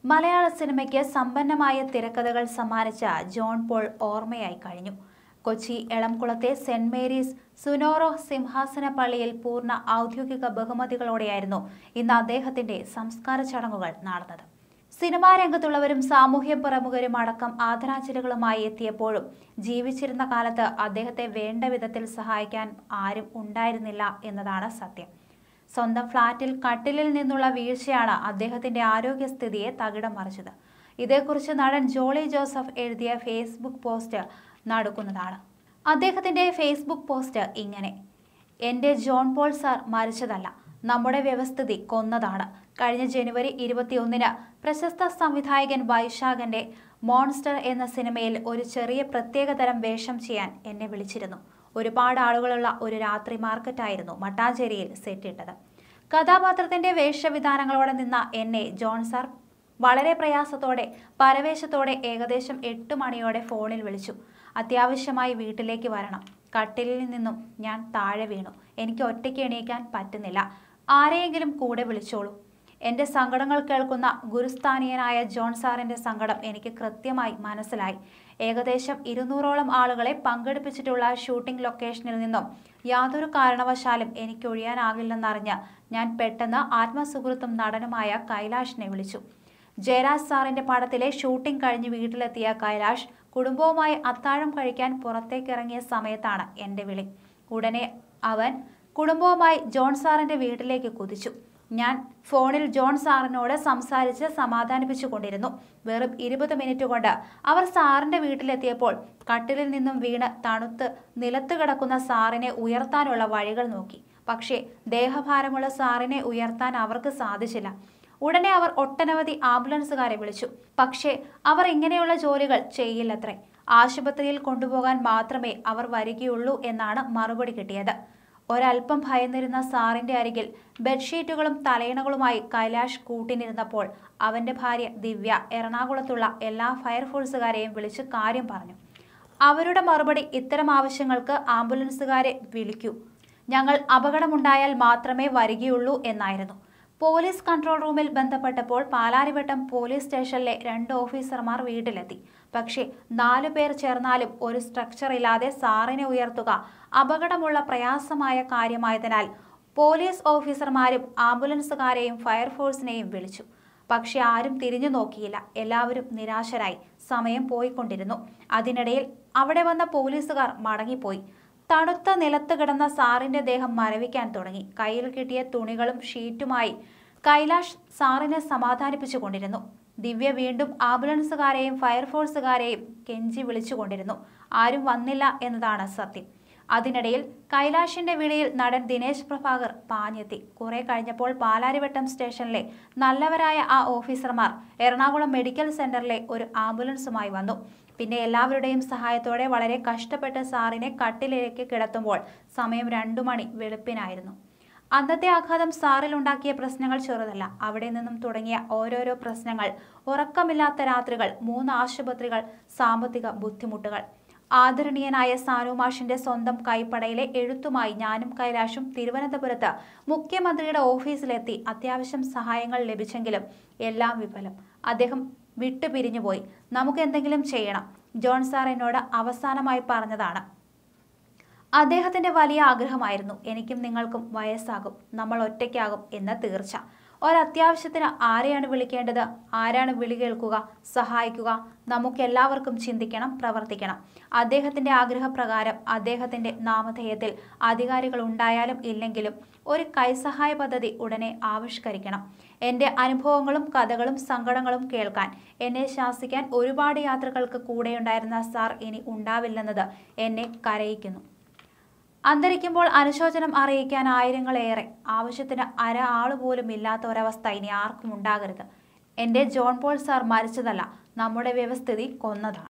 മലയാള സിനിമയ്ക്ക് സമ്പന്നമായ തിരക്കഥകൾ സമ്മാനിച്ച ജോൺ പോൾ ഓർമ്മയായി കഴിഞ്ഞു കൊച്ചി എളംകുളത്തെ സെന്റ് മേരീസ് സുനോറോ സിംഹാസന പള്ളിയിൽ പൂർണ്ണ ഔദ്യോഗിക ബഹുമതികളോടെയായിരുന്നു ഇന്ന് അദ്ദേഹത്തിന്റെ സംസ്കാര ചടങ്ങുകൾ നടന്നത് സിനിമാ രംഗത്തുള്ളവരും സാമൂഹ്യ പ്രമുഖരും അടക്കം ആദരാഞ്ജലികളുമായി എത്തിയപ്പോഴും ജീവിച്ചിരുന്ന കാലത്ത് അദ്ദേഹത്തെ വേണ്ട വിധത്തിൽ സഹായിക്കാൻ ആരും ഉണ്ടായിരുന്നില്ല എന്നതാണ് സത്യം സ്വന്തം ഫ്ളാറ്റിൽ കട്ടിലിൽ നിന്നുള്ള വീഴ്ചയാണ് അദ്ദേഹത്തിന്റെ ആരോഗ്യസ്ഥിതിയെ തകിടം മറിച്ചത് ഇതേക്കുറിച്ച് നടൻ ജോളി ജോസഫ് എഴുതിയ ഫേസ്ബുക്ക് പോസ്റ്റ് നടക്കുന്നതാണ് അദ്ദേഹത്തിന്റെ ഫേസ്ബുക്ക് പോസ്റ്റ് ഇങ്ങനെ എൻ്റെ ജോൺ പോൾ സാർ മരിച്ചതല്ല നമ്മുടെ വ്യവസ്ഥിതി കൊന്നതാണ് കഴിഞ്ഞ ജനുവരി ഇരുപത്തിയൊന്നിന് പ്രശസ്ത സംവിധായകൻ വൈശാഖന്റെ മോൺസ്റ്റർ എന്ന സിനിമയിൽ ഒരു ചെറിയ പ്രത്യേകതരം വേഷം ചെയ്യാൻ എന്നെ വിളിച്ചിരുന്നു ഒരുപാട് ആളുകളുള്ള ഒരു രാത്രി മാർക്കറ്റായിരുന്നു മട്ടാഞ്ചേരിയിൽ സെറ്റിട്ടത് കഥാപാത്രത്തിന്റെ വേഷവിധാനങ്ങളോടെ നിന്ന എന്നെ ജോൺ സാർ വളരെ പ്രയാസത്തോടെ പരവേശത്തോടെ ഏകദേശം എട്ട് മണിയോടെ ഫോണിൽ വിളിച്ചു അത്യാവശ്യമായി വീട്ടിലേക്ക് വരണം കട്ടിലിൽ നിന്നും ഞാൻ താഴെ വീണു എനിക്ക് ഒറ്റയ്ക്ക് എണീക്കാൻ പറ്റുന്നില്ല ആരെയെങ്കിലും കൂടെ വിളിച്ചോളൂ എൻ്റെ സങ്കടങ്ങൾ കേൾക്കുന്ന ഗുരുസ്ഥാനീയനായ ജോൺ സാറിൻ്റെ സങ്കടം എനിക്ക് കൃത്യമായി മനസ്സിലായി ഏകദേശം ഇരുന്നൂറോളം ആളുകളെ പങ്കെടുപ്പിച്ചിട്ടുള്ള ഷൂട്ടിംഗ് ലൊക്കേഷനിൽ നിന്നും യാതൊരു കാരണവശാലും എനിക്ക് ഒഴിയാനാകില്ലെന്നറിഞ്ഞ് ഞാൻ പെട്ടെന്ന് ആത്മസുഹൃത്തും നടനുമായ കൈലാഷിനെ വിളിച്ചു ജയരാജ് സാറിന്റെ പടത്തിലെ ഷൂട്ടിംഗ് കഴിഞ്ഞ് വീട്ടിലെത്തിയ കൈലാഷ് കുടുംബവുമായി അത്താഴം കഴിക്കാൻ പുറത്തേക്കിറങ്ങിയ സമയത്താണ് എൻ്റെ വിളി ഉടനെ അവൻ കുടുംബവുമായി ജോൺ സാറിന്റെ വീട്ടിലേക്ക് കുതിച്ചു ഞാൻ ഫോണിൽ ജോൺ സാറിനോട് സംസാരിച്ച് സമാധാനിപ്പിച്ചു കൊണ്ടിരുന്നു വെറും ഇരുപത് മിനിറ്റ് കൊണ്ട് അവർ സാറിന്റെ വീട്ടിലെത്തിയപ്പോൾ കട്ടിലിൽ നിന്നും വീണ് തണുത്ത് നിലത്ത് കിടക്കുന്ന സാറിനെ ഉയർത്താനുള്ള വഴികൾ നോക്കി പക്ഷേ ദേഹഭാരമുള്ള സാറിനെ ഉയർത്താൻ അവർക്ക് സാധിച്ചില്ല ഉടനെ അവർ ഒട്ടനവധി ആംബുലൻസുകാരെ വിളിച്ചു പക്ഷേ അവർ ഇങ്ങനെയുള്ള ജോലികൾ ചെയ്യില്ലത്രേ ആശുപത്രിയിൽ കൊണ്ടുപോകാൻ മാത്രമേ അവർ വരികയുള്ളൂ എന്നാണ് മറുപടി കിട്ടിയത് ഒരൽപ്പം ഭയന്നിരുന്ന സാറിന്റെ അരികിൽ ബെഡ്ഷീറ്റുകളും തലയിണകളുമായി കൈലാഷ് കൂട്ടിനിരുന്നപ്പോൾ അവന്റെ ഭാര്യ ദിവ്യ എറണാകുളത്തുള്ള എല്ലാ ഫയർഫോഴ്സുകാരെയും വിളിച്ച് കാര്യം പറഞ്ഞു അവരുടെ മറുപടി ഇത്തരം ആവശ്യങ്ങൾക്ക് ആംബുലൻസുകാരെ വിളിക്കൂ ഞങ്ങൾ അപകടമുണ്ടായാൽ മാത്രമേ വരികയുള്ളൂ എന്നായിരുന്നു പോലീസ് കൺട്രോൾ റൂമിൽ ബന്ധപ്പെട്ടപ്പോൾ പാലാരിവട്ടം പോലീസ് സ്റ്റേഷനിലെ രണ്ട് ഓഫീസർമാർ വീട്ടിലെത്തി പക്ഷേ നാലു പേർ ചേർന്നാലും ഒരു സ്ട്രക്ചർ ഇല്ലാതെ സാറിനെ ഉയർത്തുക അപകടമുള്ള പ്രയാസമായ കാര്യമായതിനാൽ പോലീസ് ഓഫീസർമാരും ആംബുലൻസുകാരെയും ഫയർഫോഴ്സിനെയും വിളിച്ചു പക്ഷെ ആരും തിരിഞ്ഞു നോക്കിയില്ല എല്ലാവരും നിരാശരായി സമയം പോയിക്കൊണ്ടിരുന്നു അതിനിടയിൽ അവിടെ വന്ന പോലീസുകാർ മടങ്ങിപ്പോയി തണുത്ത നിലത്ത് കിടന്ന സാറിന്റെ ദേഹം മരവിക്കാൻ തുടങ്ങി കയ്യിൽ കിട്ടിയ തുണികളും ഷീറ്റുമായി കൈലാഷ് സാറിനെ സമാധാനിപ്പിച്ചു കൊണ്ടിരുന്നു ദിവ്യ വീണ്ടും ആംബുലൻസുകാരെയും ഫയർഫോഴ്സുകാരെയും കെഞ്ചി വിളിച്ചുകൊണ്ടിരുന്നു ആരും വന്നില്ല എന്നതാണ് സത്യം അതിനിടയിൽ കൈലാഷിന്റെ വിളിയിൽ നടൻ ദിനേശ് പ്രഭാകർ പാഞ്ഞെത്തി കുറെ കഴിഞ്ഞപ്പോൾ പാലാരിവട്ടം സ്റ്റേഷനിലെ നല്ലവരായ ആ ഓഫീസർമാർ എറണാകുളം മെഡിക്കൽ സെന്ററിലെ ഒരു ആംബുലൻസുമായി വന്നു പിന്നെ എല്ലാവരുടെയും സഹായത്തോടെ വളരെ കഷ്ടപ്പെട്ട് സാറിനെ കട്ടിലേക്ക് കിടത്തുമ്പോൾ സമയം രണ്ടു മണി വെളുപ്പിനായിരുന്നു അന്നത്തെ ആഘാതം സാറിൽ ഉണ്ടാക്കിയ പ്രശ്നങ്ങൾ ചെറുതല്ല അവിടെ നിന്നും തുടങ്ങിയ ഓരോരോ പ്രശ്നങ്ങൾ ഉറക്കമില്ലാത്ത രാത്രികൾ മൂന്ന് ആശുപത്രികൾ സാമ്പത്തിക ബുദ്ധിമുട്ടുകൾ ആദരണീയനായ സാനുമാഷിന്റെ സ്വന്തം കൈപ്പടയിലെ എഴുത്തുമായി ഞാനും കൈലാഷും തിരുവനന്തപുരത്ത് മുഖ്യമന്ത്രിയുടെ ഓഫീസിലെത്തി അത്യാവശ്യം സഹായങ്ങൾ ലഭിച്ചെങ്കിലും എല്ലാം വിഫലം അദ്ദേഹം വിട്ടുപിരിഞ്ഞുപോയി നമുക്ക് എന്തെങ്കിലും ചെയ്യണം ജോൺ സാർ എന്നോട് അവസാനമായി പറഞ്ഞതാണ് അദ്ദേഹത്തിന്റെ വലിയ ആഗ്രഹമായിരുന്നു എനിക്കും നിങ്ങൾക്കും വയസ്സാകും നമ്മൾ ഒറ്റയ്ക്കാകും എന്ന് തീർച്ച ഒരത്യാവശ്യത്തിന് ആരെയാണ് വിളിക്കേണ്ടത് ആരാണ് വിളി കേൾക്കുക സഹായിക്കുക നമുക്കെല്ലാവർക്കും ചിന്തിക്കണം പ്രവർത്തിക്കണം അദ്ദേഹത്തിന്റെ ആഗ്രഹപ്രകാരം അദ്ദേഹത്തിന്റെ നാമധേയത്തിൽ അധികാരികൾ ഉണ്ടായാലും ഇല്ലെങ്കിലും ഒരു കൈസഹായ പദ്ധതി ഉടനെ ആവിഷ്കരിക്കണം എൻ്റെ അനുഭവങ്ങളും കഥകളും സങ്കടങ്ങളും കേൾക്കാൻ എന്നെ ശാസിക്കാൻ ഒരുപാട് യാത്രകൾക്ക് കൂടെയുണ്ടായിരുന്ന സാർ ഇനി ഉണ്ടാവില്ലെന്നത് എന്നെ കരയിക്കുന്നു അന്തരിക്കുമ്പോൾ അനുശോചനം അറിയിക്കാൻ ആയിരങ്ങളേറെ ആവശ്യത്തിന് അര ആളുപോലും ഇല്ലാത്ത ഒരവസ്ഥ ഇനി ആർക്കും ഉണ്ടാകരുത് എൻ്റെ ജോൺ പോൾ സാർ മരിച്ചതല്ല നമ്മുടെ വ്യവസ്ഥിതി കൊന്നതാണ്